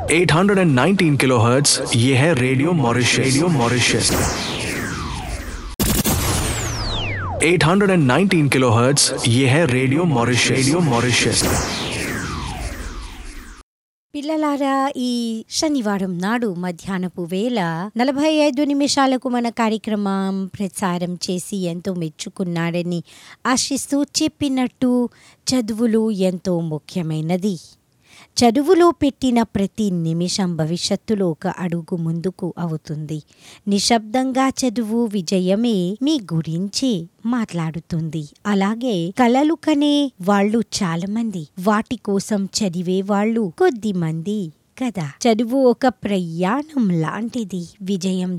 819 kilohertz ये है radio Mauritius radio Mauritius 819 kilohertz ये है रेडियो मॉरिशस रेडियो मॉरिशस పిల్లలారా ఈ శనివారం నాడు మధ్యాహ్నపు వేళ నలభై ఐదు నిమిషాలకు మన కార్యక్రమం ప్రసారం చేసి ఎంతో మెచ్చుకున్నాడని ఆశిస్తూ చెప్పినట్టు చదువులు ఎంతో ముఖ్యమైనది చదువులో పెట్టిన ప్రతి నిమిషం భవిష్యత్తులో ఒక అడుగు ముందుకు అవుతుంది నిశ్శబ్దంగా చదువు విజయమే మీ గురించి మాట్లాడుతుంది అలాగే కలలు కనే వాళ్ళు చాలా మంది వాటి కోసం చదివే వాళ్ళు కొద్ది మంది కదా చదువు ఒక ప్రయాణం లాంటిది విజయం